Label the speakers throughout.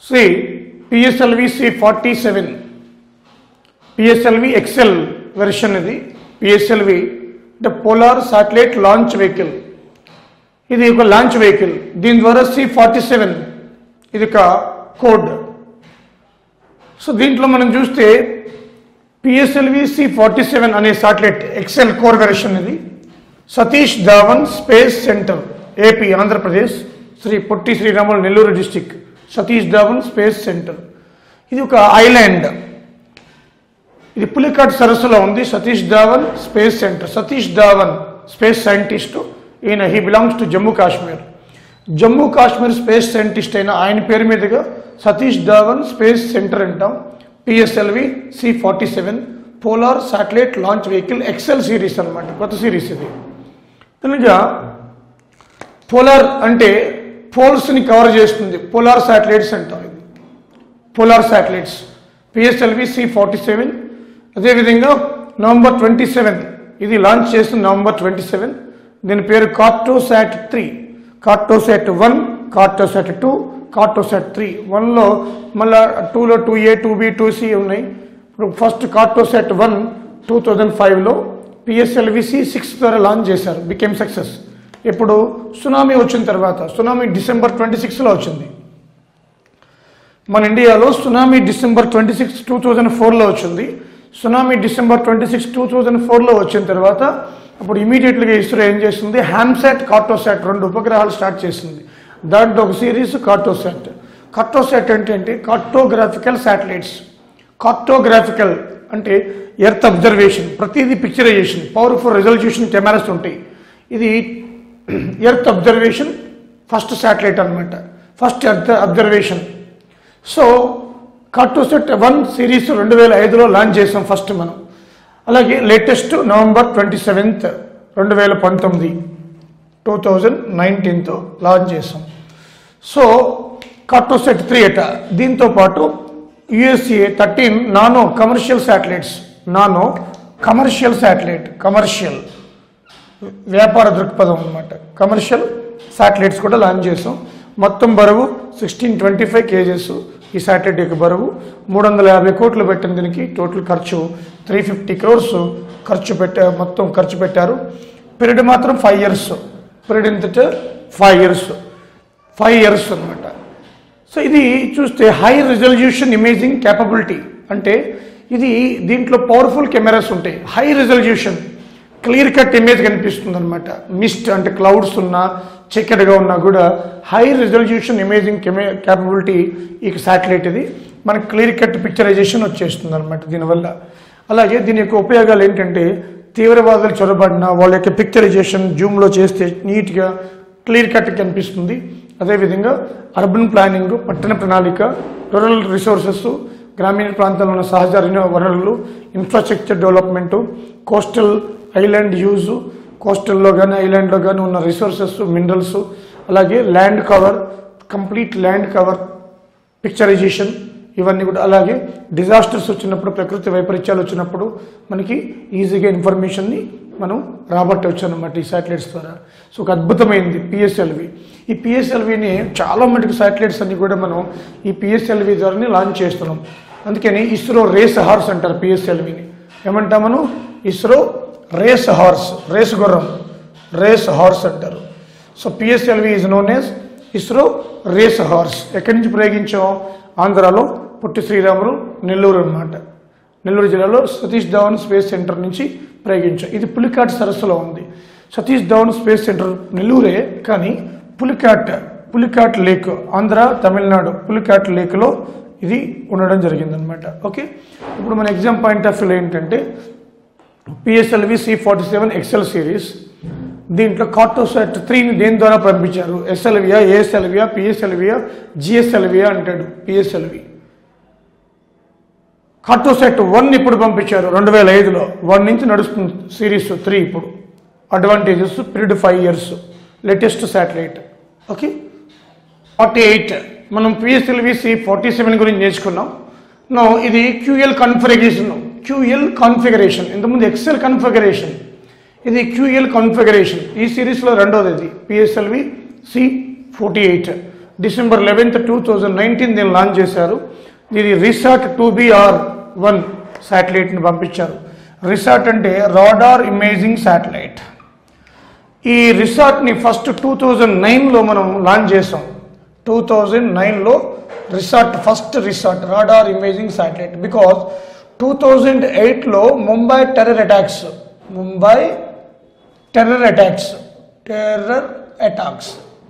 Speaker 1: See, PSLV C47, PSLV XL version ఇది PSLV the polar satellite launch vehicle ఇది ఒక launch vehicle దీని ద్వారా సి ఫార్టీ సెవెన్ ఇది ఒక కోడ్ సో దీంట్లో మనం చూస్తే పిఎస్ఎల్వి సి ఫార్టీ సెవెన్ అనే సాటిలైట్ ఎక్సెల్ కోర్ వెర్షన్ ఇది Satish Dhawan space centre AP Andhra Pradesh Sri Potti Sriramulu Nellore district Satish Dhawan space centre ఇది ఒక ఐలాండ్ ఇది పులికాట్ సరస్సులో ఉంది Satish Dhawan space centre Satish Dhawan space scientist ఈయన he belongs to Jammu Kashmir Jammu Kashmir space scientist అయిన ఆయన పేరు మీదుగా సతీష్ ధావన్ స్పేస్ సెంటర్ అంటాం PSLV C forty seven polar satellite launch vehicle XL series అన్నమాట కొత్త సిరీస్ ఇది కనుక పోలార్ అంటే పోల్స్ని కవర్ చేస్తుంది పోలార్ శాటిలైట్స్ అంటాం ఇది polar satellites PSLV C forty seven అదేవిధంగా నవంబర్ ట్వంటీ సెవెన్ ఇది లాంచ్ చేసిన నవంబర్ ట్వంటీ సెవెన్ దీని పేరు Cartosat three Cartosat one Cartosat two Cartosat three వన్లో మళ్ళా టూలో two A two B two C ఉన్నాయి ఇప్పుడు first Cartosat one two thousand ఫైవ్లో పిఎస్ఎల్విసి సిక్స్ ద్వారా లాంచ్ చేశారు బికెమ్ సక్సెస్ ఇప్పుడు సునామీ వచ్చిన తర్వాత సునామీ డిసెంబర్ ట్వంటీ సిక్స్లో వచ్చింది మన ఇండియాలో tsunami December twenty six two thousand ఫోర్లో వచ్చింది tsunami December twenty six two thousand ఫోర్లో వచ్చిన తర్వాత అప్పుడు ఇమీడియట్గా ఇస్రో ఏం చేస్తుంది హ్యామ్సాట్ కార్టోసాట్ రెండు ఉపగ్రహాలు స్టార్ట్ చేసింది దాంట్లో ఒక సిరీస్ కార్టోసాట్ కార్టోసాట్ అంటే ఏంటి కార్టోగ్రాఫికల్ శాటిలైట్స్ కార్టోగ్రాఫికల్ అంటే ఎర్త్ అబ్జర్వేషన్ ప్రతిదీ పిక్చరైజేషన్ పవర్ఫుల్ రిజల్యూషన్ కెమెరాస్ ఉంటాయి ఇది ఎర్త్ అబ్జర్వేషన్ ఫస్ట్ శాటిలైట్ అన్నమాట first earth observation so Cartosat one series రెండు వేల ఐదులో లాంచ్ చేసాం ఫస్ట్ మనం అలాగే లేటెస్ట్ నవంబర్ ట్వంటీ సెవెంత్ రెండు వేల పంతొమ్మిది టూ థౌజండ్ నైన్టీన్తో లాంచ్ చేసాం సో కార్టోసెట్ త్రీ అట దీంతో పాటు USA thirteen nano commercial satellites nano commercial satellite commercial వ్యాపార దృక్పథం అనమాట కమర్షియల్ శాటిలైట్స్ కూడా లాంచ్ చేసాం మొత్తం బరువు సిక్స్టీన్ ట్వంటీ ఫైవ్ కేజెస్ ఈ శాటిలైట్ యొక్క బరువు మూడు వందల యాభై కోట్లు పెట్టిన దీనికి టోటల్ ఖర్చు త్రీ ఫిఫ్టీ క్రోర్స్ ఖర్చు పెట్టా మొత్తం ఖర్చు పెట్టారు పీరియడ్ మాత్రం ఫైవ్ ఇయర్స్ పీరియడ్ ఎంత ఫైవ్ ఇయర్స్ ఫైవ్ ఇయర్స్ అనమాట సో ఇది చూస్తే హై రిజల్యూషన్ ఇమేజింగ్ క్యాపబిలిటీ అంటే ఇది దీంట్లో పవర్ఫుల్ కెమెరాస్ ఉంటాయి high resolution clear cut image కనిపిస్తుంది అనమాట మిస్ట్ అంటే క్లౌడ్స్ ఉన్నా చీకటిగా ఉన్నా కూడా హై రిజల్యూషన్ ఇమేజింగ్ కెమె క్యాపబిలిటీ ఈ శాటిలైట్ ఇది మనకి క్లియర్ కట్ పిక్చరైజేషన్ వచ్చేస్తుంది అనమాట దీనివల్ల అలాగే దీని యొక్క ఉపయోగాలు ఏంటంటే తీవ్రవాదులు చొరబడిన వాళ్ళ యొక్క పిక్చరైజేషన్ జూమ్లో చేస్తే నీట్గా క్లియర్ కట్ కనిపిస్తుంది అదేవిధంగా అర్బన్ ప్లానింగ్ పట్టణ ప్రణాళిక రూరల్ రిసోర్సెస్ గ్రామీణ ప్రాంతాల్లో ఉన్న సహజ రిన- వనరులు infrastructure development coastal island use కోస్టల్లో కానీ ఐలాండ్లో కానీ ఉన్న రిసోర్సెస్ మినరల్స్ అలాగే land cover complete land cover picturisation ఇవన్నీ కూడా అలాగే డిజాస్టర్స్ వచ్చినప్పుడు ప్రకృతి వైపరీత్యాలు వచ్చినప్పుడు మనకి ఈజీగా ఇన్ఫర్మేషన్ని మనం రాబట్టవచ్చు అనమాట ఈ శాటిలైట్స్ ద్వారా సో ఒక అద్భుతమైంది పిఎస్ఎల్వి ఈ పిఎస్ఎల్విని చాలా మటుకు శాటిలైట్స్ అన్ని కూడా మనం ఈ పిఎస్ఎల్వి ద్వారానే లాంచ్ చేస్తున్నాం అందుకని ఇస్రో రేస్ హార్స్ అంటారు పిఎస్ఎల్విని ఏమంటాం మనం ఇస్రో రేస్ హార్స్ రేస్ గుర్రం రేస్ హార్స్ అంటారు so PSLV is known as ISRO race horse ఎక్కడి నుంచి ప్రయోగించాం ఆంధ్రాలో పొట్టి శ్రీరాములు నెల్లూరు అన్నమాట నెల్లూరు జిల్లాలో సతీష్ ధవన్ స్పేస్ సెంటర్ నుంచి ప్రయోగించాం ఇది పులికాట్ సరస్సులో ఉంది సతీష్ ధవన్ స్పేస్ సెంటర్ నెల్లూరే కానీ పులికాట్ పులికాట్ లేక్ ఆంధ్ర తమిళనాడు పులికాట్ లేక్లో ఇది ఉండడం జరిగిందనమాట ఓకే ఇప్పుడు మన ఎగ్జామ్ పాయింట్ ఆఫ్ వ్యూ ఏంటంటే PSLV C forty seven XL series దీంట్లో కార్టోసెట్ త్రీని దేని ద్వారా పంపించారు ఎస్ఎల్వియా ఏఎస్ఎల్వియా పిఎస్ఎల్వియా జిఎస్ఎల్వియా అంటాడు పిఎస్ఎల్వి కార్టోసెట్ వన్ ఇప్పుడు పంపించారు రెండు వేల ఐదులో వన్ నుంచి నడుస్తుంది సిరీస్ త్రీ ఇప్పుడు advantages period five years latest satellite okay forty eight మనం పిఎస్ఎల్వి సి ఫార్టీ సెవెన్ గురించి నేర్చుకున్నాం నో ఇది క్యూఎల్ కాన్ఫిగరేషన్ క్యూఎల్ కాన్ఫిగరేషన్ ఇంతకుముందు ఎక్సెల్ కాన్ఫిగరేషన్ ఇది క్యూఎల్ కాన్ఫిగరేషన్ ఈ సిరీస్లో రెండోది ఇది PSLV C forty eight December eleventh two thousand nineteen దీన్ని లాంచ్ చేశారు ఇది రిసార్ట్ టూ బిఆర్ వన్ శాటిలైట్ని పంపించారు రిసార్ట్ అంటే రాడార్ ఇమేజింగ్ శాటిలైట్ ఈ రిసార్ట్ని ఫస్ట్ టూ థౌజండ్ నైన్లో మనం లాంచ్ చేసాం టూ థౌజండ్ నైన్లో RISAT first RISAT radar imaging satellite because two thousand ఎయిట్లో Mumbai terror attacks Mumbai terror attacks terror attacks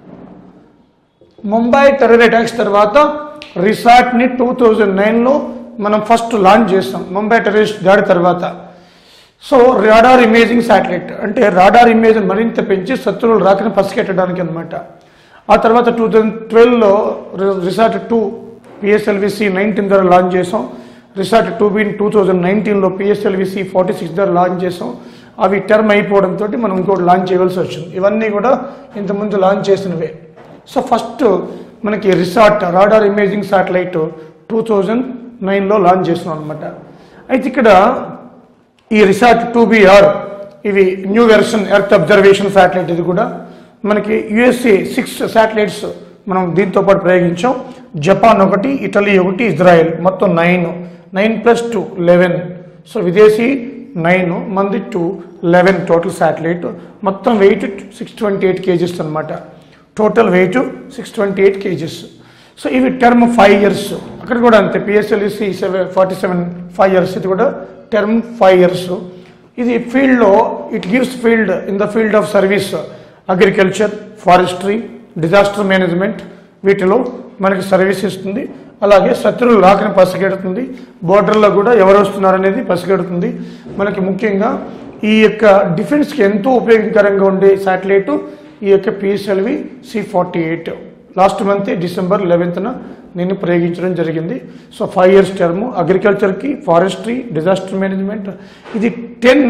Speaker 1: Mumbai terror attacks తర్వాత రిసార్ట్ని టూ థౌజండ్ నైన్లో మనం ఫస్ట్ లాంచ్ చేస్తాం ముంబై టెర్రరిస్ట్ దాడి తర్వాత సో రాడార్ ఇమేజింగ్ శాటిలైట్ అంటే రాడార్ ఇమేజ్ మరింత పెంచి శత్రువులు రాకని పసిగట్టడానికి అనమాట ఆ తర్వాత టూ థౌజండ్ ట్వెల్వ్లో రిసార్ట్ టూ పిఎస్ఎల్విసి నైన్టీన్ ద్వారా లాంచ్ చేసాం RISAT two B two thousand నైన్టీన్లో పిఎస్ఎల్విసి ఫార్టీ సిక్స్ ద్వారా లాంచ్ చేసాం అవి టర్మ్ అయిపోవడంతో మనం ఇంకోటి లాంచ్ చేయవలసి వచ్చింది ఇవన్నీ కూడా ఇంతకుముందు లాంచ్ చేసినవే సో ఫస్ట్ మనకి RISAT radar imaging satellite two thousand నైన్లో లాంచ్ చేస్తున్నాం అనమాట అయితే ఇక్కడ ఈ రిసార్ట్ టూ బిఆర్ ఇవి new version earth observation satellite ఇది కూడా మనకి యుఎస్ఏ సిక్స్ శాటిలైట్స్ మనం దీంతో పాటు ప్రయోగించాం జపాన్ ఒకటి ఇటలీ ఒకటి ఇజ్రాయెల్ మొత్తం nine nine plus two eleven so విదేశీ నైన్ మంది టూ లెవెన్ టోటల్ శాటిలైట్ మొత్తం weight six twenty eight KGs అనమాట total weight six twenty eight kgs so ఇవి టర్మ్ ఫైవ్ ఇయర్స్ అక్కడ కూడా అంతే PSLV C seven forty seven five years ఇది కూడా టర్మ్ ఫైవ్ ఇయర్స్ ఇది ఫీల్డ్లో it gives field in the field of service agriculture forestry disaster management వీటిలో మనకి సర్వీస్ ఇస్తుంది అలాగే శత్రువులు రాకని పసిగెడుతుంది బోర్డర్లో కూడా ఎవరు వస్తున్నారనేది పసిగెడుతుంది మనకి ముఖ్యంగా ఈ యొక్క డిఫెన్స్కి ఎంతో ఉపయోగకరంగా ఉండే శాటిలైట్ ఈ యొక్క PSLV C forty eight last month December లెవెన్త్న నేను ప్రయోగించడం జరిగింది సో ఫైవ్ ఇయర్స్ టర్మ్ అగ్రికల్చర్కి ఫారెస్ట్రీ డిజాస్టర్ మేనేజ్మెంట్ ఇది టెన్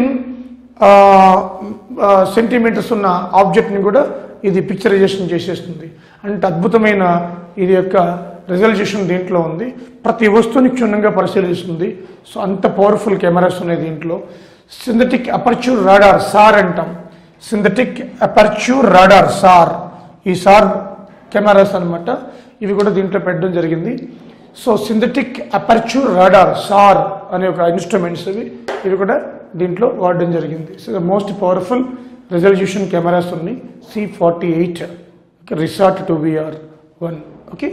Speaker 1: సెంటీమీటర్స్ ఉన్న ఆబ్జెక్ట్ని కూడా ఇది పిక్చరైజేషన్ చేసేస్తుంది అంటే అద్భుతమైన ఇది యొక్క రిజల్యూషన్ దీంట్లో ఉంది ప్రతి వస్తువుని క్షుణ్ణంగా పరిశీలిస్తుంది సో అంత పవర్ఫుల్ కెమెరాస్ ఉన్నాయి దీంట్లో సింథటిక్ అపర్చ్యూర్ రాడార్ సార్ అంటాం సింథటిక్ అపర్చ్యూర్ రాడార్ సార్ ఈ సార్ కెమెరాస్ అన్నమాట ఇవి కూడా దీంట్లో పెట్టడం జరిగింది so synthetic aperture radar SAR అనే ఒక ఇన్స్ట్రుమెంట్స్ ఇవి ఇవి కూడా దీంట్లో వాడడం జరిగింది so the most powerful resolution cameras ఉన్నాయి C forty eight RISAT two BR one okay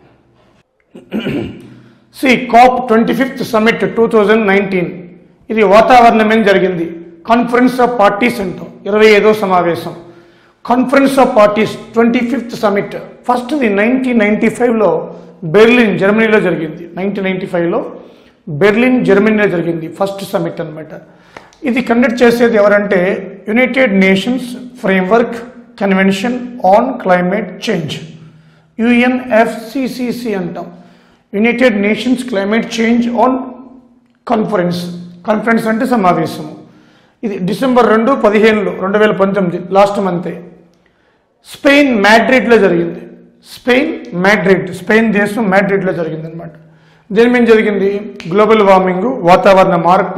Speaker 1: C COP twenty fifth summit two thousand nineteen ఇది వాతావరణం మీద జరిగింది కాన్ఫరెన్స్ ఆఫ్ పార్టీస్ అంటాం ఇరవై ఐదో సమావేశం conference of parties twenty fifth summit ఫస్ట్ది నైన్టీన్ నైన్టీ ఫైవ్లో బెర్లిన్ జర్మనీలో జరిగింది నైన్టీన్ నైన్టీ ఫైవ్లో బెర్లిన్ జర్మనీలో జరిగింది ఫస్ట్ సమిట్ అన్నమాట ఇది కండక్ట్ చేసేది ఎవరంటే United Nations framework convention on climate change UNFCCC అంటాం United Nations climate change on conference conference అంటే సమావేశము ఇది డిసెంబర్ రెండు పదిహేనులో రెండు వేల పంతొమ్మిది లాస్ట్ మంతే స్పెయిన్ మ్యాడ్రిడ్లో జరిగింది స్పెయిన్ మ్యాడ్రిడ్ స్పెయిన్ దేశం మ్యాడ్రిడ్లో జరిగింది అనమాట దేని మీద జరిగింది గ్లోబల్ వార్మింగ్ వాతావరణ మార్పు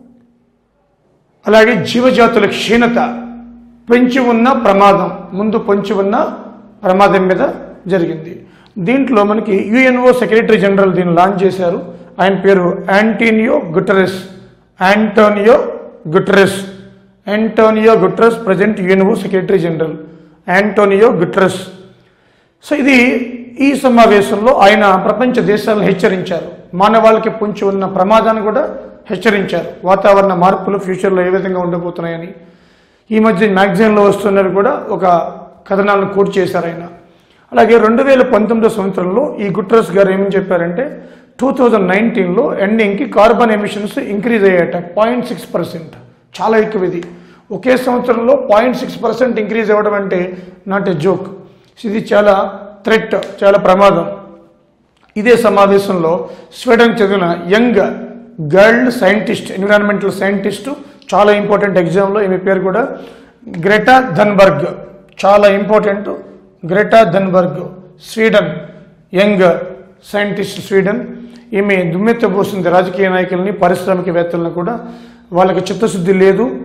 Speaker 1: అలాగే జీవజాతుల క్షీణత పెంచి ఉన్న ప్రమాదం ముందు పొంచి ఉన్న ప్రమాదం మీద జరిగింది దీంట్లో మనకి యుఎన్ఓ సెక్రటరీ జనరల్ దీన్ని లాంచ్ చేశారు ఆయన పేరు Antonio Guterres Antonio Guterres Antonio Guterres present UNO secretary general Antonio Guterres so ఇది ఈ సమావేశంలో ఆయన ప్రపంచ దేశాలను హెచ్చరించారు మానవాళికి పొంచి ఉన్న ప్రమాదాన్ని కూడా హెచ్చరించారు వాతావరణ మార్పులు ఫ్యూచర్లో ఏ విధంగా ఉండబోతున్నాయని ఈ మధ్య మ్యాగజైన్లో వస్తున్నవి కూడా ఒక కథనాలను కోట్ చేశారు ఆయన అలాగే రెండు వేల పంతొమ్మిదో సంవత్సరంలో ఈ గుట్రస్ గారు ఏమని చెప్పారంటే టూ థౌజండ్ నైన్టీన్లో ఎండింగ్కి కార్బన్ ఎమిషన్స్ ఇంక్రీజ్ అయ్యాట పాయింట్ సిక్స్ పర్సెంట్ చాలా ఎక్కువ ఇది ఒకే సంవత్సరంలో పాయింట్ సిక్స్ పర్సెంట్ ఇంక్రీజ్ అవ్వడం అంటే నాట్ ఎ జోక్ ఇది చాలా థ్రెట్ చాలా ప్రమాదం ఇదే సమావేశంలో స్వీడన్ చదివిన young girl scientist environmental scientist చాలా ఇంపార్టెంట్ ఎగ్జామ్లో ఈమె పేరు కూడా గ్రెటా ధన్బర్గ్ చాలా important Greta Thunberg Sweden young scientist Sweden ఈమె దుమ్మెత్తబోసింది రాజకీయ నాయకుల్ని పారిశ్రామికవేత్తలను కూడా వాళ్ళకి చిత్తశుద్ధి లేదు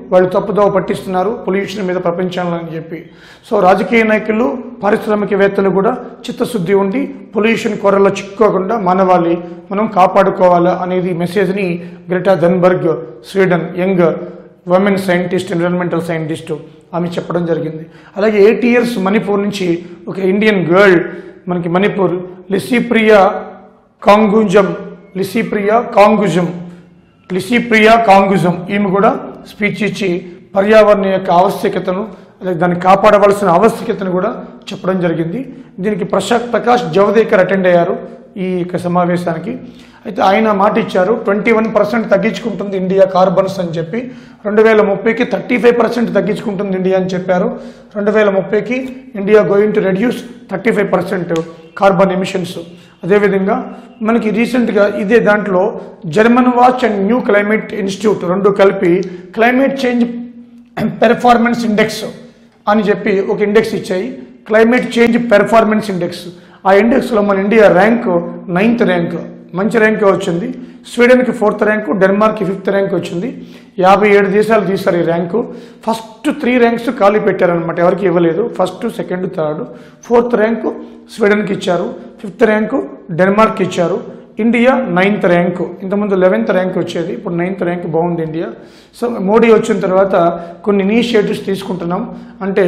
Speaker 1: వాళ్ళు తప్పుదోవ పట్టిస్తున్నారు పొల్యూషన్ మీద ప్రపంచంలో అని చెప్పి సో రాజకీయ నాయకులు పారిశ్రామికవేత్తలు కూడా చిత్తశుద్ధి ఉండి పొల్యూషన్ కొరలో చిక్కోకుండా మానవాళి మనం కాపాడుకోవాలా అనేది మెసేజ్ని Greta Thunberg Sweden young women scientist environmental scientist ఆమె చెప్పడం జరిగింది అలాగే ఎయిట్ ఇయర్స్ మణిపూర్ నుంచి ఒక ఇండియన్ గర్ల్ మనకి మణిపూర్ లిసిప్రియా కాంగుజం లిసిప్రియా కాంగుజం లిసిప్రియా కాంగుజం ఈమె కూడా స్పీచ్ ఇచ్చి పర్యావరణం యొక్క ఆవశ్యకతను అలాగే దాన్ని కాపాడవలసిన ఆవశ్యకతను కూడా చెప్పడం జరిగింది దీనికి ప్రశాంత్ ప్రకాష్ జవదేకర్ అటెండ్ అయ్యారు ఈ యొక్క సమావేశానికి అయితే ఆయన మాట ఇచ్చారు ట్వంటీ వన్ పర్సెంట్ తగ్గించుకుంటుంది ఇండియా కార్బన్స్ అని చెప్పి రెండు వేల ముప్పైకి థర్టీ ఫైవ్ పర్సెంట్ తగ్గించుకుంటుంది ఇండియా అని చెప్పారు రెండు వేల ముప్పైకి India going to reduce thirty five percent carbon emissions అదేవిధంగా మనకి రీసెంట్గా ఇదే దాంట్లో German watch and new climate institute రెండు కలిపి క్లైమేట్ చేంజ్ పెర్ఫార్మెన్స్ ఇండెక్స్ అని చెప్పి ఒక ఇండెక్స్ ఇచ్చాయి క్లైమేట్ చేంజ్ పెర్ఫార్మెన్స్ ఇండెక్స్ ఆ ఇండెక్స్లో మన ఇండియా ర్యాంక్ నైన్త్ ర్యాంక్ మంచి ర్యాంక్ వచ్చింది స్వీడన్కి ఫోర్త్ ర్యాంకు డెన్మార్క్కి ఫిఫ్త్ ర్యాంక్ వచ్చింది యాభై ఏడు దేశాలు తీశారు ఈ ర్యాంకు ఫస్ట్ త్రీ ర్యాంక్స్ ఖాళీ పెట్టారనమాట ఎవరికి ఇవ్వలేదు first second third fourth rank స్వీడన్కి ఇచ్చారు ఫిఫ్త్ ర్యాంకు డెన్మార్క్ ఇచ్చారు ఇండియా నైన్త్ ర్యాంకు ఇంతకుముందు లెవెన్త్ ర్యాంక్ వచ్చేది ఇప్పుడు నైన్త్ ర్యాంక్ బాగుంది ఇండియా సో మోడీ వచ్చిన తర్వాత కొన్ని ఇనిషియేటివ్స్ తీసుకుంటున్నాం అంటే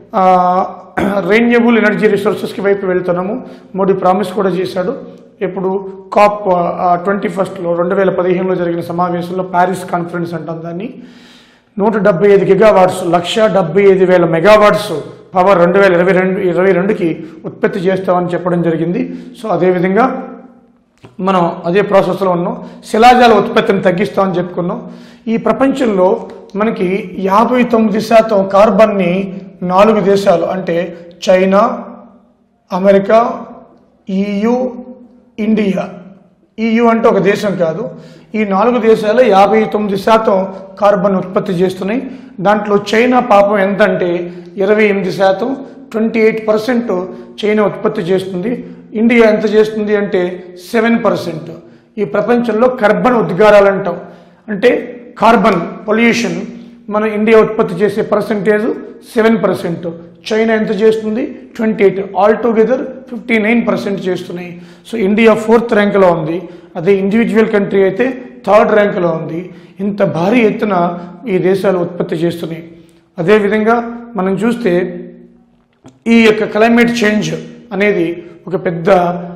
Speaker 1: రెన్యూబుల్ ఎనర్జీ రిసోర్సెస్కి వైపు వెళ్తున్నాము మోడీ ప్రామిస్ కూడా చేశాడు ఇప్పుడు కాప్ ట్వంటీ ఫస్ట్లో రెండు వేల పదిహేనులో జరిగిన సమావేశంలో ప్యారిస్ కాన్ఫరెన్స్ అంటాం దాన్ని నూట డెబ్బై ఐదు గిగావాట్స్ లక్ష డెబ్బై ఐదు వేల మెగావాట్స్ పవర్ రెండు వేల ఇరవై రెండు ఇరవై రెండుకి ఉత్పత్తి చేస్తామని చెప్పడం జరిగింది సో అదేవిధంగా మనం అదే ప్రాసెస్లో ఉన్నాం శిలాజాల ఉత్పత్తిని తగ్గిస్తామని చెప్పుకున్నాం ఈ ప్రపంచంలో మనకి యాభై తొమ్మిది శాతం కార్బన్ని నాలుగు దేశాలు అంటే China America EU India EU అంటే ఒక దేశం కాదు ఈ నాలుగు దేశాలు యాభై తొమ్మిది శాతం కార్బన్ ఉత్పత్తి చేస్తున్నాయి దాంట్లో చైనా పాపం ఎంత అంటే ఇరవై ఎనిమిది శాతం ట్వంటీ ఎయిట్ పర్సెంట్ చైనా ఉత్పత్తి చేస్తుంది ఇండియా ఎంత చేస్తుంది అంటే సెవెన్ పర్సెంట్ ఈ ప్రపంచంలో కార్బన్ ఉద్గారాలు అంటాం అంటే కార్బన్ పొల్యూషన్ మన ఇండియా ఉత్పత్తి చేసే పర్సంటేజ్ సెవెన్ పర్సెంట్ చైనా ఎంత చేస్తుంది twenty eight all together fifty nine percent చేస్తున్నాయి సో ఇండియా ఫోర్త్ ర్యాంక్లో ఉంది అదే ఇండివిజువల్ కంట్రీ అయితే థర్డ్ ర్యాంక్లో ఉంది ఇంత భారీ ఎత్తున ఈ దేశాలు ఉత్పత్తి చేస్తున్నాయి అదేవిధంగా మనం చూస్తే ఈ యొక్క క్లైమేట్ చేంజ్ అనేది ఒక పెద్ద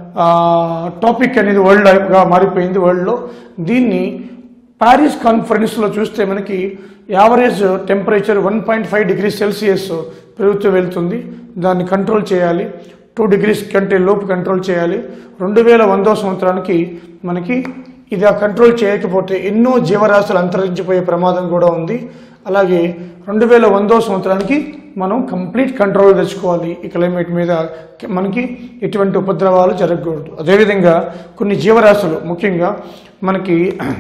Speaker 1: టాపిక్ అనేది వరల్డ్గా మారిపోయింది వరల్డ్లో దీన్ని ప్యారిస్ కాన్ఫరెన్స్లో చూస్తే మనకి average temperature one point five degree Celsius పెరుగుతూ వెళ్తుంది దాన్ని కంట్రోల్ చేయాలి టూ డిగ్రీస్ కంటే లోపు కంట్రోల్ చేయాలి రెండు వేల వందో సంవత్సరానికి మనకి ఇది ఆ కంట్రోల్ చేయకపోతే ఎన్నో జీవరాశులు అంతరించిపోయే ప్రమాదం కూడా ఉంది అలాగే రెండు వేల వందో సంవత్సరానికి మనం కంప్లీట్ కంట్రోల్ తెచ్చుకోవాలి ఈ క్లైమేట్ మీద మనకి ఎటువంటి ఉపద్రవాలు జరగకూడదు అదేవిధంగా కొన్ని జీవరాశులు ముఖ్యంగా మనకి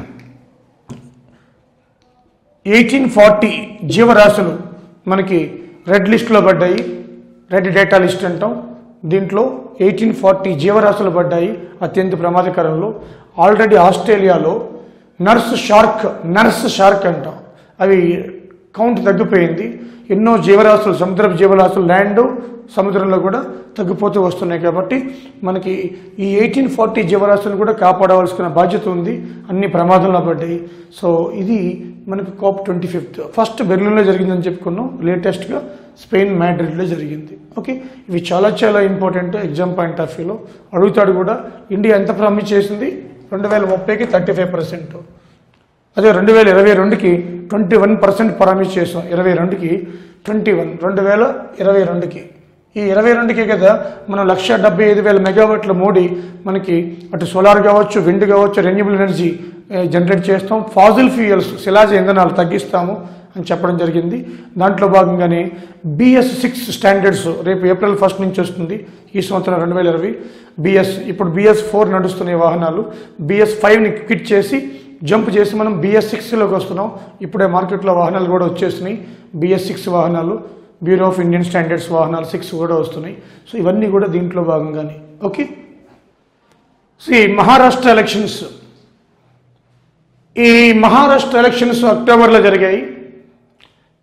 Speaker 1: ఎయిటీన్ ఫార్టీ జీవరాశులు మనకి రెడ్ లిస్ట్లో పడ్డాయి రెడ్ డేటా లిస్ట్ అంటాం దీంట్లో ఎయిటీన్ ఫార్టీ జీవరాశులు పడ్డాయి అత్యంత ప్రమాదకరంలో ఆల్రెడీ ఆస్ట్రేలియాలో నర్స్ షార్క్ నర్స్ షార్క్ అంటాం అవి కౌంట్ తగ్గిపోయింది ఎన్నో జీవరాశులు సముద్రపు జీవరాశులు ల్యాండ్ సముద్రంలో కూడా తగ్గిపోతూ వస్తున్నాయి కాబట్టి మనకి ఈ ఎయిటీన్ ఫార్టీ జీవరాశులను కూడా కాపాడవలసిన బాధ్యత ఉంది అన్ని ప్రమాదంలో పడ్డాయి సో ఇది మనకి కాప్ ట్వంటీ ఫిఫ్త్ ఫస్ట్ బెర్లిన్లో జరిగిందని చెప్పుకున్నాం లేటెస్ట్గా స్పెయిన్ మ్యాడ్రిడ్లో జరిగింది ఓకే ఇవి చాలా చాలా ఇంపార్టెంట్ ఎగ్జామ్ పాయింట్ ఆఫ్ వ్యూలో అడుగుతాడు కూడా ఇండియా ఎంత ప్రామిస్ చేసింది రెండు వేల ముప్పైకి థర్టీ ఫైవ్ పర్సెంట్ అదే రెండు వేల ఇరవై రెండుకి ట్వంటీ వన్ పర్సెంట్ ప్రామిస్ చేసాం ఇరవై రెండుకి ట్వంటీ వన్ రెండు వేల ఇరవై రెండుకి ఈ ఇరవై రెండుకే కదా మనం లక్ష డెబ్బై ఐదు వేల మెగావాట్ల మోడీ మనకి అటు సోలార్ కావచ్చు విండ్ కావచ్చు రెన్యూబుల్ ఎనర్జీ జనరేట్ చేస్తాం ఫాజిల్ ఫ్యూయల్స్ శిలాజ ఇంధనాలు తగ్గిస్తాము అని చెప్పడం జరిగింది దాంట్లో భాగంగానే బిఎస్ సిక్స్ స్టాండర్డ్స్ రేపు ఏప్రిల్ ఫస్ట్ నుంచి వస్తుంది ఈ సంవత్సరం రెండు వేల ఇరవై బిఎస్ ఇప్పుడు బిఎస్ ఫోర్ నడుస్తున్నాయి వాహనాలు బిఎస్ ఫైవ్ని క్విట్ చేసి జంప్ చేసి మనం బిఎస్ సిక్స్లోకి వస్తున్నాం ఇప్పుడే మార్కెట్లో వాహనాలు కూడా వచ్చేసినాయి బిఎస్ సిక్స్ వాహనాలు బ్యూరో ఆఫ్ ఇండియన్ స్టాండర్డ్స్ వాహనాలు సిక్స్ కూడా వస్తున్నాయి సో ఇవన్నీ కూడా దీంట్లో భాగంగానే ఓకే సో ఈ మహారాష్ట్ర ఎలక్షన్స్ ఈ మహారాష్ట్ర ఎలక్షన్స్ అక్టోబర్లో జరిగాయి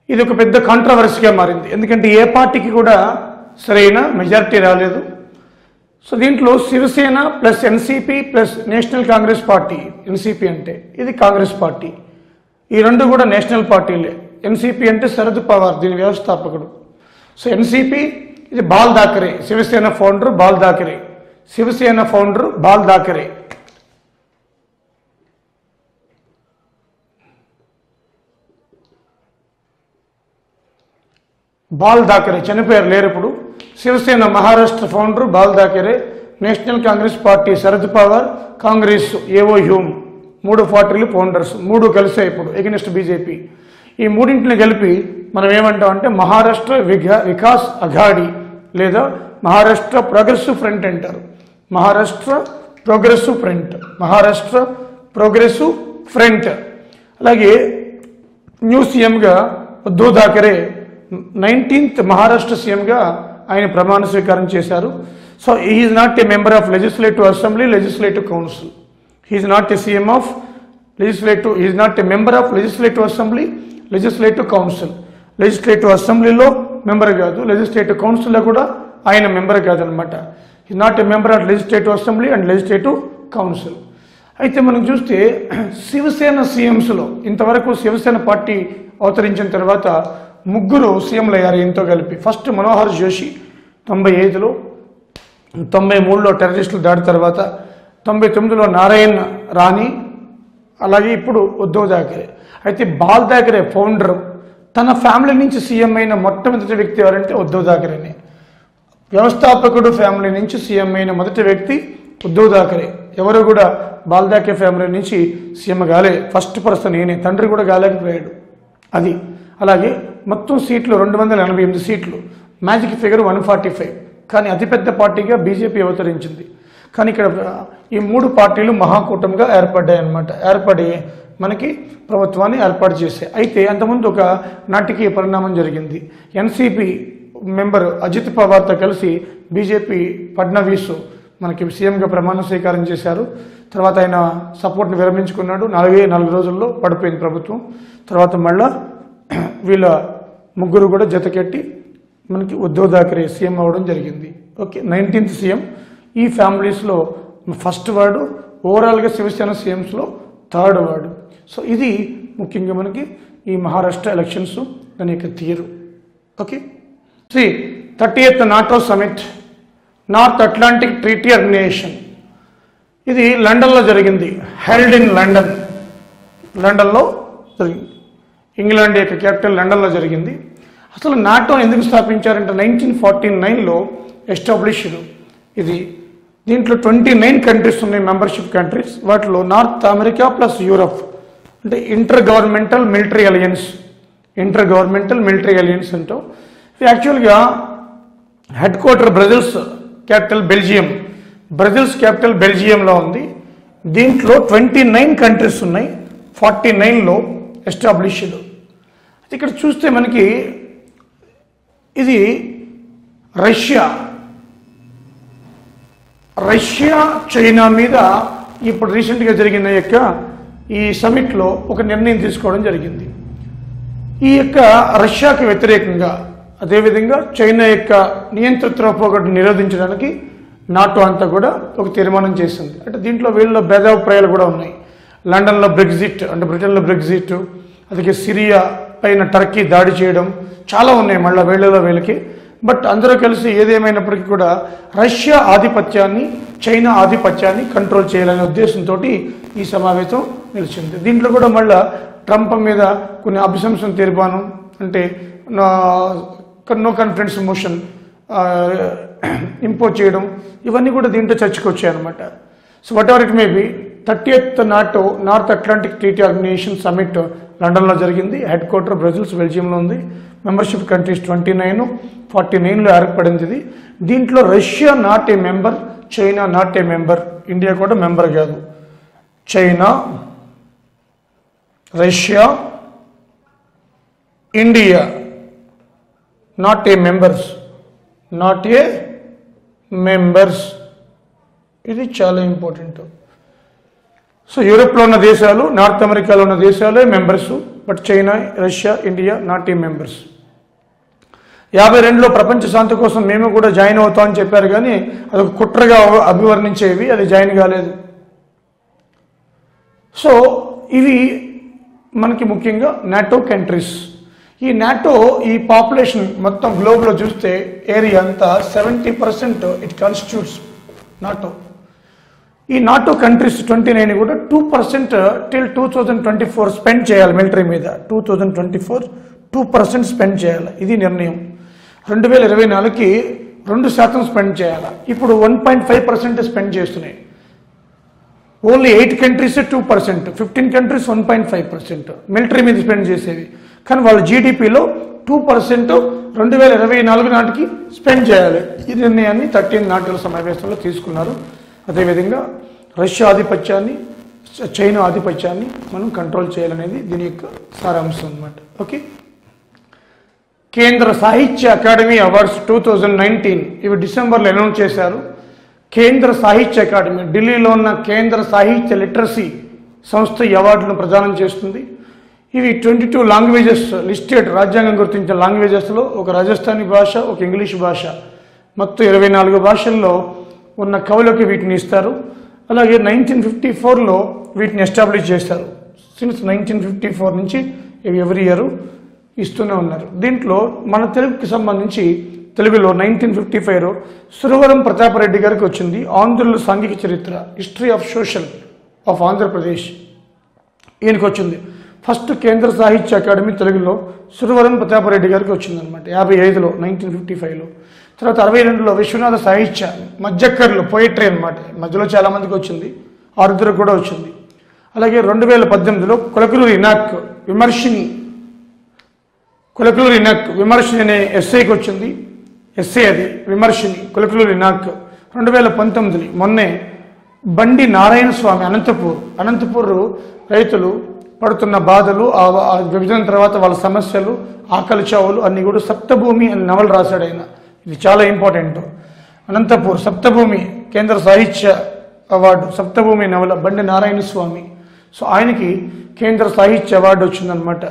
Speaker 1: ఇది ఒక పెద్ద కాంట్రవర్సీగా మారింది ఎందుకంటే ఏ పార్టీకి కూడా సరైన మెజారిటీ రాలేదు సో దీంట్లో Shiv Sena plus NCP plus national Congress party NCP అంటే ఇది కాంగ్రెస్ పార్టీ ఈ రెండు కూడా నేషనల్ పార్టీలే ఎన్సీపీ అంటే శరద్ పవార్ దీని వ్యవస్థాపకుడు సో ఎన్సీపీ ఇది బాల్ దాకరే శివసేన ఫౌండర్ బాల్ దాకరే శివసేన ఫౌండర్ బాల్ దాకరే బాల్ దాకరే చనిపోయారు లేరు ఇప్పుడు Shiv Sena Maharashtra founder Bal Thackeray national Congress party Sharad Pawar Congress A O Hume మూడు పార్టీలు ఫౌండర్స్ మూడు కలిసాయి ఇప్పుడు ఎగనెస్ట్ బీజేపీ ఈ మూడింటిని కలిపి మనం ఏమంటాం అంటే మహారాష్ట్ర విగా వికాస్ అఘాడి లేదా మహారాష్ట్ర ప్రోగ్రెసివ్ ఫ్రంట్ అంటారు Maharashtra progressive front Maharashtra progressive front అలాగే న్యూ సీఎంగా ఉద్ధవ్ థాకరే నైన్టీన్త్ మహారాష్ట్ర సీఎంగా ఆయన ప్రమాణ స్వీకారం చేశారు so is not a member of legislative assembly legislative council he is not a CM of legislative is not a member of legislative assembly legislative council legislative అసెంబ్లీలో member కాదు legislative కౌన్సిల్లో కూడా ఆయన మెంబర్ కాదనమాట is not a member of legislative assembly and legislative council అయితే మనం చూస్తే శివసేన సీఎంస్లో ఇంతవరకు శివసేన పార్టీ అవతరించిన తర్వాత ముగ్గురు సీఎంలు అయ్యారు ఎంతో కలిపి ఫస్ట్ మనోహర్ జోషి తొంభై ఐదులో తొంభై మూడులో టెర్రరిస్టులు దాడి తర్వాత తొంభై తొమ్మిదిలో నారాయణ్ రాణి అలాగే ఇప్పుడు ఉద్ధవ్ థాకరే అయితే బాల్ థాకరే ఫౌండర్ తన ఫ్యామిలీ నుంచి సీఎం అయిన మొట్టమొదటి వ్యక్తి ఎవరంటే ఉద్ధవ్ థాకరేనే వ్యవస్థాపకుడు ఫ్యామిలీ నుంచి సీఎం అయిన మొదటి వ్యక్తి ఉద్ధవ్ థాకరే ఎవరు కూడా బాల్ థాకరే ఫ్యామిలీ నుంచి సీఎం కాలే ఫస్ట్ పర్సన్ ఈయనే తండ్రి కూడా కాలేకపోయాడు అది అలాగే మొత్తం సీట్లు రెండు వందల ఎనభై ఎనిమిది సీట్లు magic figure one forty five కానీ అతిపెద్ద పార్టీగా బీజేపీ అవతరించింది కానీ ఇక్కడ ఈ మూడు పార్టీలు మహాకూటమిగా ఏర్పడ్డాయి అన్నమాట ఏర్పడి మనకి ప్రభుత్వాన్ని ఏర్పాటు చేశాయి అయితే అంతకుముందు ఒక నాటకీయ పరిణామం జరిగింది ఎన్సీపీ మెంబర్ అజిత్ పవార్తో కలిసి బీజేపీ ఫడ్నవీస్ మనకి సీఎంగా ప్రమాణ స్వీకారం చేశారు తర్వాత ఆయన సపోర్ట్ని విరమించుకున్నాడు నాలుగే నాలుగు రోజుల్లో పడిపోయింది ప్రభుత్వం తర్వాత మళ్ళా వీళ్ళ ముగ్గురు కూడా జతకెట్టి మనకి ఉద్ధవ్ థాకరే సీఎం అవ్వడం జరిగింది ఓకే నైన్టీన్త్ సీఎం ఈ ఫ్యామిలీస్లో ఫస్ట్ వార్డు ఓవరాల్గా శివసేన సీఎంస్లో థర్డ్ వార్డు సో ఇది ముఖ్యంగా మనకి ఈ మహారాష్ట్ర ఎలక్షన్స్ దాని యొక్క తీరు okay C thirty eighth NATO summit North Atlantic treaty organisation ఇది లండన్లో జరిగింది హెల్డ్ ఇన్ లండన్ లండన్లో జరిగింది ఇంగ్లాండ్ యొక్క క్యాపిటల్ లండన్లో జరిగింది అసలు నాటో ఎందుకు స్థాపించారంటే నైన్టీన్ ఫార్టీ నైన్లో ఎస్టాబ్లిష్డ్ ఇది దీంట్లో ట్వంటీ నైన్ కంట్రీస్ ఉన్నాయి మెంబర్షిప్ కంట్రీస్ వాటిలో నార్త్ అమెరికా ప్లస్ యూరప్ అంటే intergovernmental military alliance intergovernmental military alliance అంటాం ఇది యాక్చువల్గా headquarter Brussels capital Belgium Brussels capital బెల్జియంలో ఉంది దీంట్లో ట్వంటీ నైన్ కంట్రీస్ ఉన్నాయి ఫార్టీ నైన్లో ఎస్టాబ్లిష్డ్ ఇక్కడ చూస్తే మనకి ఇది రష్యా రష్యా చైనా మీద ఇప్పుడు రీసెంట్గా జరిగిన యొక్క ఈ సమిట్లో ఒక నిర్ణయం తీసుకోవడం జరిగింది ఈ యొక్క రష్యాకి వ్యతిరేకంగా అదేవిధంగా చైనా యొక్క నియంత్రిత పోగొట్టు నిరోధించడానికి నాటో అంతా కూడా ఒక తీర్మానం చేసింది అంటే దీంట్లో వీళ్ళ భేదాభిప్రాయాలు కూడా ఉన్నాయి లండన్లో బ్రెగ్జిట్ అంటే బ్రిటన్లో బ్రెగ్జిట్ అలాగే సిరియా పైన టర్కీ దాడి చేయడం చాలా ఉన్నాయి మళ్ళీ వీళ్ళలో వీళ్ళకి బట్ అందరూ కలిసి ఏదేమైనప్పటికీ కూడా రష్యా ఆధిపత్యాన్ని చైనా ఆధిపత్యాన్ని కంట్రోల్ చేయాలనే ఉద్దేశంతో ఈ సమావేశం నిలిచింది దీంట్లో కూడా మళ్ళా ట్రంప్ మీద కొన్ని అభిశంసన తీర్మానం అంటే నో కాన్ఫిడెన్స్ మోషన్ ఇంపోజ్ చేయడం ఇవన్నీ కూడా దీంట్లో చర్చకు వచ్చాయన్నమాట so whatever it may be thirty eighth NATO North Atlantic treaty Organisation summit లండన్లో జరిగింది హెడ్ క్వార్టర్ బ్రెజిల్స్ బెల్జియంలో ఉంది membership countries twenty nine forty నైన్లో ఏర్పడింది ఇది దీంట్లో Russia not a member China not a member India కూడా member కాదు China Russia India not a members not a members ఇది చాలా ఇంపార్టెంట్ సో యూరోప్లో ఉన్న దేశాలు నార్త్ అమెరికాలో ఉన్న దేశాలే members but China Russia India not team members యాభై రెండులో ప్రపంచ శాంతి కోసం మేము కూడా జాయిన్ అవుతామని చెప్పారు కానీ అదొక కుట్రగా అభివర్ణించేవి అది జాయిన్ కాలేదు సో ఇవి మనకి ముఖ్యంగా నాటో కంట్రీస్ ఈ నాటో ఈ పాపులేషన్ మొత్తం గ్లోబ్లో చూస్తే ఏరియా అంతా seventy percent it constitutes NATO ఈ నాటో కంట్రీస్ ట్వంటీ నైన్ కూడా two percent till two thousand twenty four spend చేయాలి మిలిటరీ మీద two thousand twenty four two percent spend చేయాలి ఇది నిర్ణయం రెండు వేల ఇరవై నాలుగుకి రెండు శాతం స్పెండ్ చేయాలి ఇప్పుడు one point five percent spend చేస్తున్నాయి only eight countries two percent fifteen countries one point five percent military మీద స్పెండ్ చేసేవి కానీ వాళ్ళ జీడిపిలో టూ పర్సెంట్ రెండు వేల ఇరవై నాలుగు నాటికి స్పెండ్ చేయాలి ఈ నిర్ణయాన్ని థర్టీన్ నాటికల సమావేశంలో తీసుకున్నారు అదేవిధంగా రష్యా ఆధిపత్యాన్ని చ- చైనా ఆధిపత్యాన్ని మనం కంట్రోల్ చేయాలనేది దీని యొక్క సారాంశం అన్నమాట okay Kendra Sahitya Akademi awards two thousand nineteen ఇవి డిసెంబర్లో అనౌన్స్ చేశారు కేంద్ర సాహిత్య అకాడమీ ఢిల్లీలో ఉన్న కేంద్ర సాహిత్య లిటరసీ సంస్థ ఈ అవార్డులను ప్రదానం చేస్తుంది ఇవి ట్వంటీ టూ లాంగ్వేజెస్ లిస్టెడ్ రాజ్యాంగం గుర్తించిన లాంగ్వేజెస్లో ఒక రాజస్థానీ భాష ఒక ఇంగ్లీష్ భాష మొత్తం ఇరవై నాలుగు భాషల్లో ఉన్న కవులకి వీటిని ఇస్తారు అలాగే నైన్టీన్ ఫిఫ్టీ ఫోర్లో వీటిని ఎస్టాబ్లిష్ చేశారు సిన్స్ నైన్టీన్ ఫిఫ్టీ ఫోర్ నుంచి ఇవి ఎవ్రీ ఇయర్ ఇస్తూనే ఉన్నారు దీంట్లో మన తెలుగుకి సంబంధించి తెలుగులో నైన్టీన్ ఫిఫ్టీ ఫైవ్లో సురవరం ప్రతాపరెడ్డి గారికి వచ్చింది ఆంధ్రుల సాంఘిక చరిత్ర history of social of Andhra Pradesh ఈయనకి వచ్చింది ఫస్ట్ కేంద్ర సాహిత్య అకాడమీ తెలుగులో సురవరం ప్రతాపరెడ్డి గారికి వచ్చిందనమాట యాభై ఐదులో నైన్టీన్ ఫిఫ్టీ ఫైవ్లో తర్వాత అరవై రెండులో విశ్వనాథ సాహిత్య మధ్యక్కర్లు పోయిట్రీ అనమాట మధ్యలో చాలామందికి వచ్చింది ఆరుద్రకు కూడా వచ్చింది అలాగే రెండు వేల పద్దెనిమిదిలో కులకులూరి ఇనాక్ విమర్శిని కులకులూరి ఇనాక్ విమర్శిని అనే ఎస్ఐకి వచ్చింది ఎస్ఏ అది విమర్శిని కులకులూరి ఇనాక్ రెండు వేల పంతొమ్మిది మొన్నే బండి నారాయణ స్వామి అనంతపూర్ అనంతపూర్ రైతులు పడుతున్న బాధలు ఆ ఆ విభజన తర్వాత వాళ్ళ సమస్యలు ఆకలి చావులు అన్ని కూడా సప్తభూమి అనే నవల రాశాడు ఆయన ఇది చాలా ఇంపార్టెంట్ అనంతపూర్ సప్తభూమి కేంద్ర సాహిత్య అవార్డు సప్తభూమి నవల బండి నారాయణ స్వామి సో ఆయనకి కేంద్ర సాహిత్య అవార్డు వచ్చిందనమాట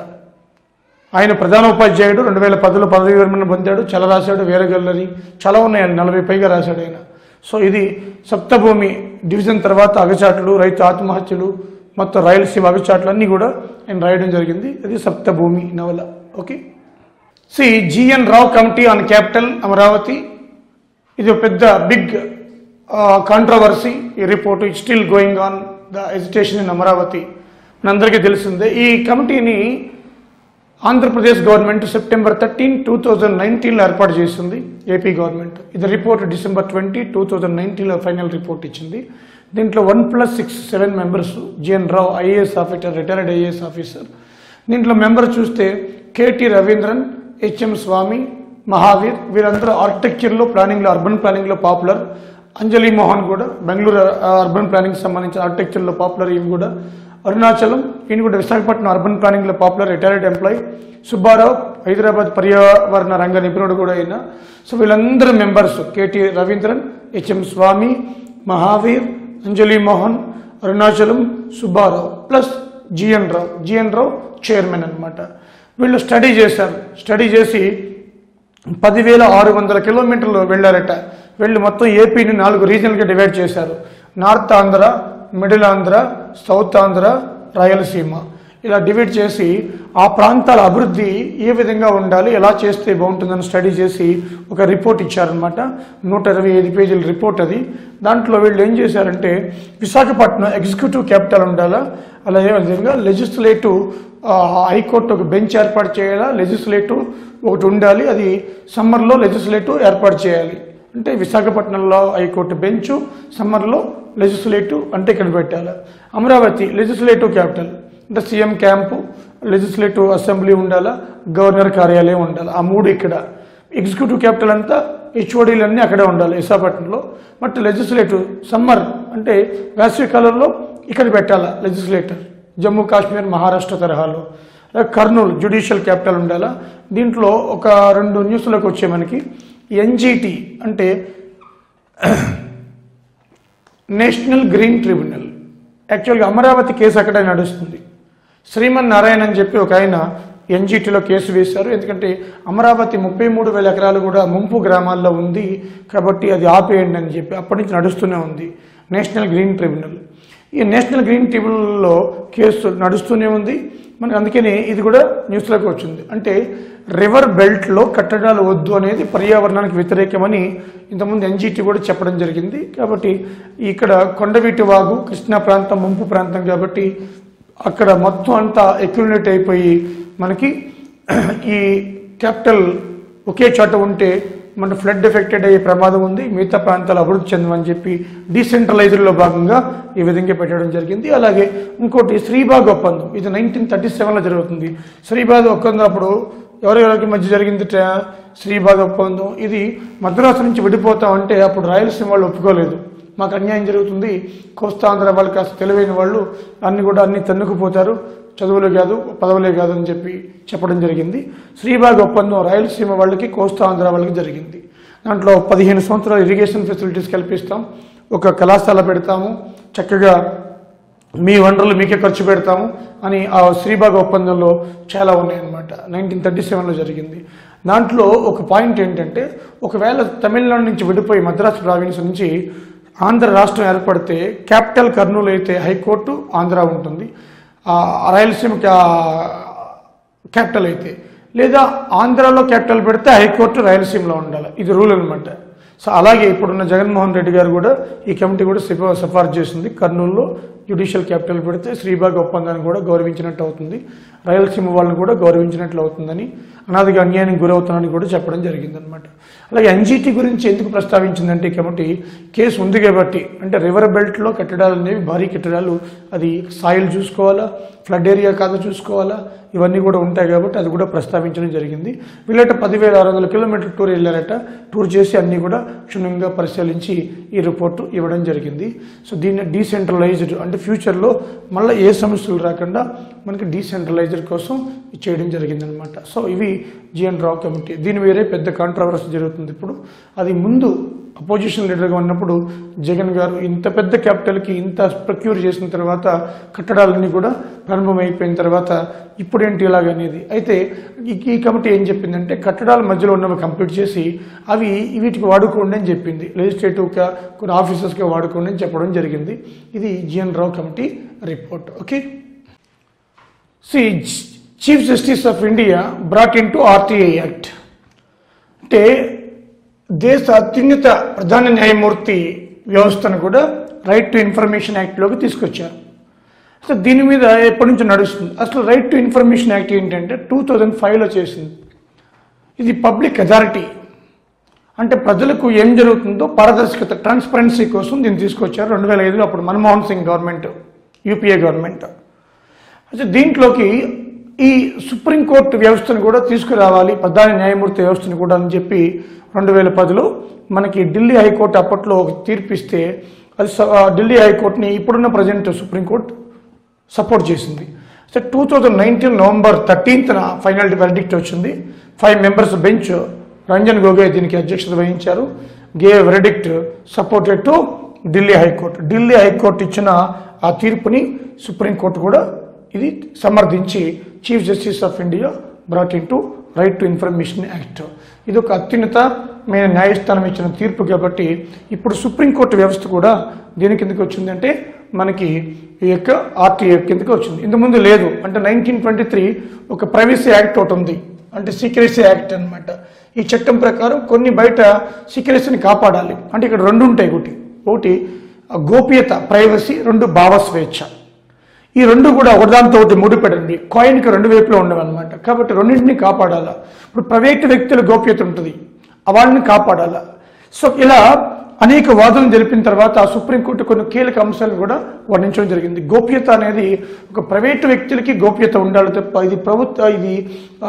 Speaker 1: ఆయన ప్రధాన ఉపాధ్యాయుడు రెండు వేల పదిలో పదవి విరమణ పొందాడు చాలా రాశాడు వీరగల్లరి చాలా ఉన్నాయండి నలభై పైగా రాశాడు ఆయన సో ఇది సప్తభూమి డివిజన్ తర్వాత అగచాట్లు రైతు ఆత్మహత్యలు మొత్తం రాయలసీమ అగచాట్లు అన్నీ కూడా ఆయన రాయడం జరిగింది ఇది సప్తభూమి నవల ఓకే సి GN Rao committee on capital Amaravati ఇది ఒక పెద్ద బిగ్ కాంట్రవర్సీ ఈ report it still going on the agitation in Amaravati మనందరికీ తెలిసిందే ఈ కమిటీని Andhra Pradesh government September thirteen two thousand నైన్టీన్లో ఏర్పాటు చేసింది ఏపీ గవర్నమెంట్ ఇది report December twenty two thousand నైన్టీన్లో ఫైనల్ రిపోర్ట్ ఇచ్చింది దీంట్లో one plus six seven members GN Rao IAS officer retired IAS officer దీంట్లో మెంబర్ చూస్తే కేటీ రవీంద్రన్ హెచ్ఎం స్వామి మహావీర్ వీరందరూ ఆర్కిటెక్చర్లో ప్లానింగ్లో అర్బన్ ప్లానింగ్లో పాపులర్ అంజలి మోహన్ కూడా బెంగళూరు ఆ, అర్బన్ ప్లానింగ్ సంబంధించిన ఆర్కిటెక్చర్లో పాపులర్ ఈయన కూడా అరుణాచలం ఈయన కూడా విశాఖపట్నం అర్బన్ ప్లానింగ్లో popular retired employee Subbarao Hyderabad పర్యావరణ రంగ నిపుణుడు కూడా అయినా సో వీళ్ళందరూ members KT Ravindran HM Swamy Mahavir Anjali Mohan Arunachalam Subbarao plus GN Rao GN Rao chairman అన్నమాట వీళ్ళు స్టడీ చేశారు స్టడీ చేసి పదివేల ఆరు వందల కిలోమీటర్లు వెళ్ళారట వెళ్ళి మొత్తం ఏపీని నాలుగు రీజన్లుగా డివైడ్ చేశారు north Andhra middle Andhra south Andhra Rayalaseema ఇలా డివైడ్ చేసి ఆ ప్రాంతాల అభివృద్ధి ఏ విధంగా ఉండాలి ఎలా చేస్తే బాగుంటుందని స్టడీ చేసి ఒక రిపోర్ట్ ఇచ్చారనమాట నూట ఇరవై ఐదు పేజీల రిపోర్ట్ అది దాంట్లో వీళ్ళు ఏం చేశారంటే విశాఖపట్నం ఎగ్జిక్యూటివ్ క్యాపిటల్ ఉండాలా అలాగే విధంగా లెజిస్లేటివ్ హైకోర్టు ఒక బెంచ్ ఏర్పాటు చేయాలా లెజిస్లేటివ్ ఒకటి ఉండాలి అది సమ్మర్లో లెజిస్లేటివ్ ఏర్పాటు చేయాలి అంటే విశాఖపట్నంలో హైకోర్టు బెంచ్ సమ్మర్లో లెజిస్లేటివ్ అంటే ఇక్కడ పెట్టాలి అమరావతి లెజిస్లేటివ్ క్యాపిటల్ అంటే సీఎం క్యాంపు లెజిస్లేటివ్ అసెంబ్లీ ఉండాలా గవర్నర్ కార్యాలయం ఉండాలి ఆ మూడు ఇక్కడ ఎగ్జిక్యూటివ్ క్యాపిటల్ అంతా హెచ్ఓడీలు అన్నీ అక్కడే ఉండాలి విశాఖపట్నంలో బట్ లెజిస్లేటివ్ సమ్మర్ అంటే వేసవి కాలంలో ఇక్కడ పెట్టాలా లెజిస్లేటర్ జమ్మూ కాశ్మీర్ మహారాష్ట్ర తరహాలో అలాగే కర్నూలు జ్యుడిషియల్ క్యాపిటల్ ఉండాలా దీంట్లో ఒక రెండు న్యూస్లోకి వచ్చే మనకి ఎన్జిటి అంటే నేషనల్ గ్రీన్ ట్రిబ్యునల్ యాక్చువల్గా అమరావతి కేసు అక్కడే నడుస్తుంది శ్రీమన్ నారాయణ అని చెప్పి ఒక ఆయన ఎన్జిటిలో కేసు వేశారు ఎందుకంటే అమరావతి ముప్పై మూడు వేల ఎకరాలు కూడా ముంపు గ్రామాల్లో ఉంది కాబట్టి అది ఆపేయండి అని చెప్పి అప్పటి నుంచి నడుస్తూనే ఉంది నేషనల్ గ్రీన్ ట్రిబ్యునల్ ఈ నేషనల్ గ్రీన్ ట్రిబ్యునల్లో కేసు నడుస్తూనే ఉంది మనకి అందుకని ఇది కూడా న్యూస్లోకి వచ్చింది అంటే రివర్ బెల్ట్లో కట్టడాలు వద్దు అనేది పర్యావరణానికి వ్యతిరేకమని ఇంతకుముందు ఎన్జిటి కూడా చెప్పడం జరిగింది కాబట్టి ఇక్కడ కొండవీటి వాగు కృష్ణా ప్రాంతం ముంపు ప్రాంతం కాబట్టి అక్కడ మొత్తం అంతా అక్యుమిలేట్ అయిపోయి మనకి ఈ క్యాపిటల్ ఒకే చోట ఉంటే మన ఫ్లడ్ ఎఫెక్టెడ్ అయ్యే ప్రమాదం ఉంది మిగతా ప్రాంతాలు అభివృద్ధి చెందమని చెప్పి డీసెంట్రలైజ్డ్లో భాగంగా ఈ విధంగా పెట్టడం జరిగింది అలాగే ఇంకోటి శ్రీబాగ్ ఒప్పందం ఇది నైన్టీన్ థర్టీ సెవెన్లో జరుగుతుంది శ్రీబాగ్ ఒప్పందం అప్పుడు ఎవరెవరికి మధ్య జరిగింది శ్రీబాగ్ ఒప్పందం ఇది మద్రాసు నుంచి విడిపోతామంటే అప్పుడు రాయలసీమ వాళ్ళు ఒప్పుకోలేదు మాకు అన్యాయం జరుగుతుంది కోస్తాంధ్ర వాళ్ళు కాస్త తెలివైన వాళ్ళు అన్ని కూడా అన్ని తన్నుకుపోతారు చదువులే కాదు పదవులే కాదు అని చెప్పి చెప్పడం జరిగింది శ్రీబాగ్ ఒప్పందం రాయలసీమ వాళ్ళకి కోస్తాంధ్ర వాళ్ళకి జరిగింది దాంట్లో పదిహేను సంవత్సరాలు ఇరిగేషన్ ఫెసిలిటీస్ కల్పిస్తాం ఒక కళాశాల పెడతాము చక్కగా మీ వనరులు మీకే ఖర్చు పెడతాము అని ఆ శ్రీబాగ్ ఒప్పందంలో చాలా ఉన్నాయన్నమాట నైన్టీన్ థర్టీ సెవెన్లో జరిగింది దాంట్లో ఒక పాయింట్ ఏంటంటే ఒకవేళ తమిళనాడు నుంచి విడిపోయి మద్రాసు ప్రావిన్స్ నుంచి ఆంధ్ర రాష్ట్రం ఏర్పడితే క్యాపిటల్ కర్నూలు అయితే హైకోర్టు ఆంధ్ర ఉంటుంది ఆ రాయలసీమ క్యా- క్యాపిటల్ అయితే లేదా ఆంధ్రాలో క్యాపిటల్ పెడితే హైకోర్టు రాయలసీమలో ఉండాలి ఇది రూల్ అనమాట సో అలాగే ఇప్పుడున్న జగన్మోహన్ రెడ్డి గారు కూడా ఈ కమిటీ కూడా సిఫా సిఫార్సు చేసింది కర్నూలులో జ్యుడిషియల్ క్యాపిటల్ పెడితే శ్రీబాగ్ ఒప్పందాన్ని కూడా గౌరవించినట్టు అవుతుంది రాయలసీమ వాళ్ళని కూడా గౌరవించినట్లు అవుతుందని అనాదిగా అన్యాయానికి గురవుతున్నానని కూడా చెప్పడం జరిగిందనమాట అలాగే ఎన్జిటి గురించి ఎందుకు ప్రస్తావించిందంటే ఈ కమిటీ కేసు ఉంది కాబట్టి అంటే రివర్ బెల్ట్లో కట్టడాలు అనేవి భారీ కట్టడాలు అది సాయిల్ చూసుకోవాలా ఫ్లడ్ ఏరియా కాదు చూసుకోవాలా ఇవన్నీ కూడా ఉంటాయి కాబట్టి అది కూడా ప్రస్తావించడం జరిగింది వీళ్ళట పదివేల ఆరు వందల కిలోమీటర్ టూర్ వెళ్ళారట టూర్ చేసి అన్నీ కూడా క్షుణ్ణంగా పరిశీలించి ఈ రిపోర్టు ఇవ్వడం జరిగింది సో దీన్ని డీసెంట్రలైజ్డ్ అంటే ఫ్యూచర్లో మళ్ళీ ఏ సమస్యలు రాకుండా మనకి డీసెంట్రలైజ్డ్ కోసం ఇది చేయడం జరిగిందనమాట సో ఇవి జిఎన్ రావు కమిటీ దీని వేరే పెద్ద కాంట్రవర్సీ జరుగుతుంది ఇప్పుడు అది ముందు అపోజిషన్ లీడర్గా ఉన్నప్పుడు జగన్ గారు ఇంత పెద్ద క్యాపిటల్కి ఇంత ప్రక్యూర్ చేసిన తర్వాత కట్టడాలన్నీ కూడా ప్రారంభమైపోయిన తర్వాత ఇప్పుడేంటి ఇలాగనేది అయితే ఈ ఈ కమిటీ ఏం చెప్పిందంటే కట్టడాల మధ్యలో ఉన్నవి కంప్లీట్ చేసి అవి వీటికి వాడుకోండి అని చెప్పింది లెజిస్లేటివ్గా కొన్ని ఆఫీసర్స్గా వాడుకోండి అని చెప్పడం జరిగింది ఇది GN Rao committee report okay see chief justice of India brought into RTI act అంటే దేశ అత్యున్నత ప్రధాన న్యాయమూర్తి వ్యవస్థను కూడా రైట్ టు ఇన్ఫర్మేషన్ యాక్ట్లోకి తీసుకొచ్చారు అసలు దీని మీద ఎప్పటి నుంచి నడుస్తుంది అసలు రైట్ టు ఇన్ఫర్మేషన్ యాక్ట్ ఏంటంటే టూ థౌజండ్ ఫైవ్లో చేసింది ఇది పబ్లిక్ అథారిటీ అంటే ప్రజలకు ఏం జరుగుతుందో పారదర్శకత ట్రాన్స్పరెన్సీ కోసం దీన్ని తీసుకొచ్చారు రెండు వేల ఐదులో అప్పుడు Manmohan Singh government UPA government అయితే దీంట్లోకి ఈ సుప్రీంకోర్టు వ్యవస్థను కూడా తీసుకురావాలి ప్రధాన న్యాయమూర్తి వ్యవస్థను కూడా అని చెప్పి రెండు వేల పదిలో మనకి ఢిల్లీ హైకోర్టు అప్పట్లో ఒక తీర్పు ఇస్తే అది స- ఆ ఢిల్లీ హైకోర్టుని ఇప్పుడున్న ప్రజెంట్ సుప్రీంకోర్టు సపోర్ట్ చేసింది so two thousand nineteen November థర్టీన్త్న ఫైనల్ వెర్డిక్ట్ వచ్చింది five members bench Ranjan Gogoi దీనికి అధ్యక్షత వహించారు gave verdict supported to Delhi high court Delhi high court ఇచ్చిన ఆ తీర్పుని సుప్రీంకోర్టు కూడా ఇది సమర్థించి chief justice of India brought into right to information act ఇది ఒక అత్యున్నతమైన న్యాయస్థానం ఇచ్చిన తీర్పు కాబట్టి ఇప్పుడు సుప్రీంకోర్టు వ్యవస్థ కూడా దేని కిందకి వచ్చిందంటే మనకి ఈ యొక్క ఆర్టీఏ కిందకి వచ్చింది ఇంతకుముందు లేదు అంటే నైన్టీన్ ట్వంటీ త్రీ ఒక ప్రైవసీ యాక్ట్ ఒకటి ఉంది అంటే సీక్రెసీ యాక్ట్ అన్నమాట ఈ చట్టం ప్రకారం కొన్ని బయట సీక్రెసీని కాపాడాలి అంటే ఇక్కడ రెండు ఉంటాయి ఒకటి ఒకటి ఆ గోప్యత ప్రైవసీ రెండు భావ స్వేచ్ఛ ఈ రెండు కూడా ఒకదాంతో ఒకటి ముడిపడండి కాయిన్కి రెండు వైపులో ఉండవన్నమాట కాబట్టి రెండింటిని కాపాడాలా ఇప్పుడు ప్రైవేట్ వ్యక్తుల గోప్యత ఉంటుంది ఆ వాళ్ళని కాపాడాలా సో ఇలా అనేక వాదనలు జరిపిన తర్వాత సుప్రీంకోర్టు కొన్ని కీలక అంశాలు కూడా వర్ణించడం జరిగింది గోప్యత అనేది ఒక ప్రైవేటు వ్యక్తులకి గోప్యత ఉండాలి తప్ప ఇది ప్రభుత్వ ఇది ఆ,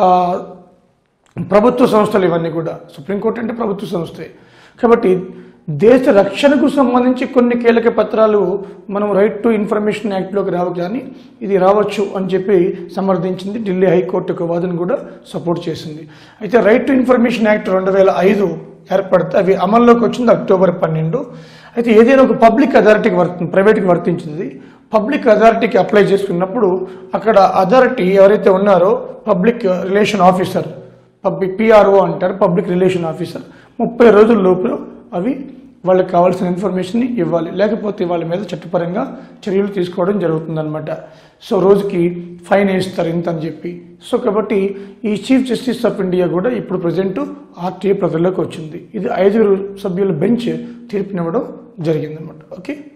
Speaker 1: ప్రభుత్వ సంస్థలు ఇవన్నీ కూడా సుప్రీంకోర్టు అంటే ప్రభుత్వ సంస్థే కాబట్టి దేశ రక్షణకు సంబంధించి కొన్ని కీలక పత్రాలు మనం రైట్ టు ఇన్ఫర్మేషన్ యాక్ట్లోకి రావు కానీ ఇది రావచ్చు అని చెప్పి సమర్థించింది ఢిల్లీ హైకోర్టు యొక్క వాదన కూడా సపోర్ట్ చేసింది అయితే రైట్ టు ఇన్ఫర్మేషన్ యాక్ట్ రెండు వేల ఐదు ఏర్పడితే అవి అమల్లోకి వచ్చింది అక్టోబర్ పన్నెండు అయితే ఏదైనా ఒక పబ్లిక్ అథారిటీకి వర్తి ప్రైవేట్కి వర్తించింది పబ్లిక్ అథారిటీకి అప్లై చేసుకున్నప్పుడు అక్కడ అథారిటీ ఎవరైతే ఉన్నారో public relation officer public PRO అంటారు పబ్లిక్ రిలేషన్ ఆఫీసర్ ముప్పై రోజుల లోపల అవి వాళ్ళకి కావాల్సిన ఇన్ఫర్మేషన్ని ఇవ్వాలి లేకపోతే వాళ్ళ మీద చట్టపరంగా చర్యలు తీసుకోవడం జరుగుతుందన్నమాట సో రోజుకి ఫైన్ వేస్తారు ఇంత అని చెప్పి సో కాబట్టి ఈ చీఫ్ జస్టిస్ ఆఫ్ ఇండియా కూడా ఇప్పుడు ప్రజెంట్ ఆర్టీఏ ప్రజల్లోకి వచ్చింది ఇది ఐదుగురు సభ్యుల బెంచ్ తీర్పునివ్వడం జరిగిందన్నమాట ఓకే